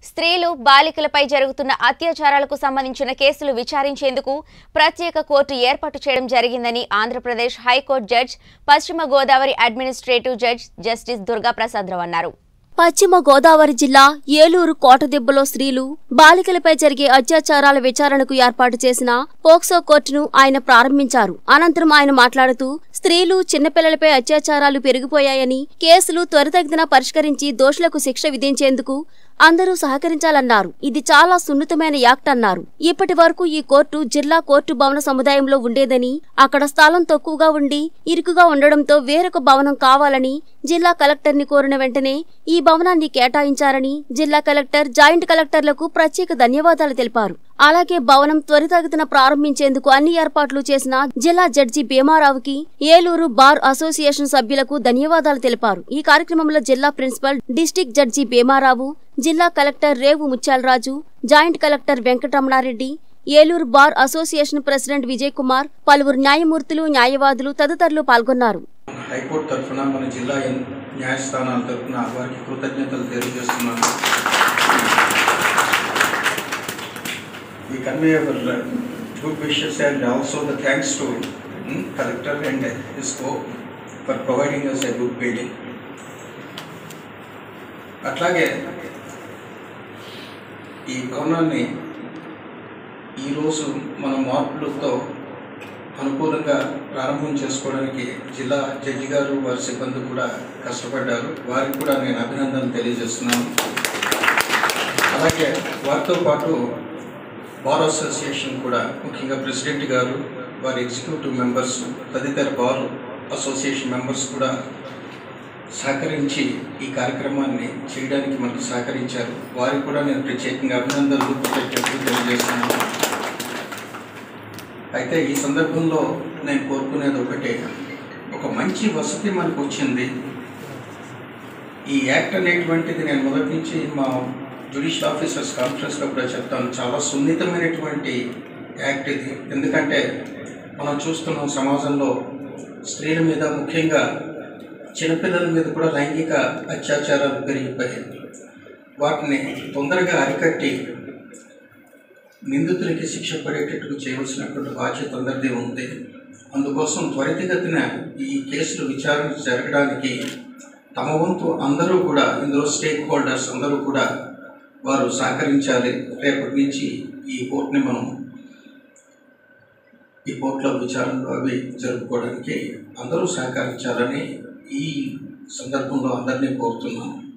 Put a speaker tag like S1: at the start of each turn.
S1: స్త్రీలు బాలికలపై జరుగుతున్న అత్యాచారాలకు సంబంధించిన కేసులు విచారించేందుకు ప్రత్యేక కోర్టు ఏర్పాటు చేయడం జరిగిందని ఆంధ్రప్రదేశ్ హైకోర్టు జడ్జ్ పశ్చిమ Godavari administrative judge justice Durga Prasada Rao అన్నారు
S2: పశ్చిమ గోదావరి జిల్లా ఏలూరు కోటదిబ్బలో స్త్రీలు బాలికలపై జరిగే అత్యాచారాల విచారణకు ఏర్పాటు చేసిన పోక్సో కోర్టును ఆయన ప్రారంభించారు అనంతరం ఆయన మాట్లాడుతూ స్త్రీలు చిన్నపిల్లలపై అత్యాచారాలు పెరిగిపోయాయని కేసులు త్వరితగతిన పరిష్కరించి దోషులకు శిక్ష విధించేందుకు అందరూ సహకరించాలన్నారు ఇది చాలా సున్నితమైన యాక్ట్ అన్నారు ఇప్పటి వరకు ఈ కోర్టు జిల్లా కోర్టు భవన సముదాయంలో ఉండేదని అక్కడ స్థలం తక్కువగా ఉండి ఇరుకుగా ఉండడంతో వేరొక భవనం కావాలని జిల్లా కలెక్టర్ని కోరిన వెంటనే ఈ భవనాన్ని కేటాయించారని జిల్లా కలెక్టర్ జాయింట్ కలెక్టర్లకు ప్రత్యేక ధన్యవాదాలు తెలిపారు అలాగే భవనం త్వరితగతిన ప్రారంభించేందుకు అన్ని ఏర్పాట్లు చేసిన జిల్లా జడ్జి భీమారావుకి ఏలూరు బార్ అసోసియేషన్ సభ్యులకు ధన్యవాదాలు తెలిపారు ఈ కార్యక్రమంలో జిల్లా ప్రిన్సిపల్ డిస్టిక్ జడ్జి భీమారావు జిల్లా collector Revu Mutyala Raju joint collector Venkata Ramana Reddy Eluru bar association president Vijay Kumar పలువురు న్యాయమూర్తులు న్యాయవాదులు తదితరులు పాల్గొన్నారు
S3: హైకోర్టు తరఫున మన జిల్లా ఎన్- న్యాయస్థానాల తరఫున వారికి కృతజ్ఞతలు తెలియజేస్తున్నాను We convey our uh, good wishes and also the thanks to mm, collector and his co for providing us a good building. అట్లాగే ఈ భవనాన్ని ఈరోజు మన మార్పులతో అనుకూలంగా ప్రారంభం చేసుకోవడానికి జిల్లా జడ్జి గారు వారి సిబ్బంది కూడా కష్టపడ్డారు వారికి కూడా నేను అభినందనలు తెలియజేస్తున్నాను అలాగే వారితో పాటు బార్ అసోసియేషన్ కూడా ముఖ్యంగా ప్రెసిడెంట్ గారు వారి ఎగ్జిక్యూటివ్ మెంబర్స్ తదితర బార్ అసోసియేషన్ మెంబర్స్ కూడా సహకరించి ఈ కార్యక్రమాన్ని చేయడానికి మనకు సహకరించారు వారికి కూడా నేను ప్రత్యేకంగా అభినందనలు కృతజ్ఞతలు తెలియజేస్తున్నాను అయితే ఈ సందర్భంలో నేను కోరుకునేది ఒకటే ఒక మంచి వసతి మనకు వచ్చింది ఈ యాక్ట్ అనేటువంటిది నేను మొదటి నుంచి మా జ్యుడిషియల్ ఆఫీసర్స్ కాన్ఫరెన్స్లో కూడా చెప్తాను చాలా సున్నితమైనటువంటి యాక్ట్ ఇది ఎందుకంటే మనం చూస్తున్నాం సమాజంలో స్త్రీల మీద ముఖ్యంగా చిన్నపిల్లల మీద కూడా లైంగిక అత్యాచారాలు పెరిగిపోయాయి వాటిని తొందరగా అరికట్టి నిందితులకి శిక్ష పడేటట్టు చేయవలసినటువంటి బాధ్యత అందరిది ఉంది అందుకోసం త్వరితగతిన ఈ కేసులు విచారణ జరగడానికి తమ వంతు అందరూ కూడా ఇందులో స్టేక్ హోల్డర్స్ అందరూ కూడా వారు సహకరించాలి రేపటి నుంచి ఈ కోర్టుని మనం ఈ కోర్టులో విచారణలు అవి జరుపుకోవడానికి అందరూ సహకరించాలని ఈ సందర్భంలో అందరినీ కోరుతున్నాను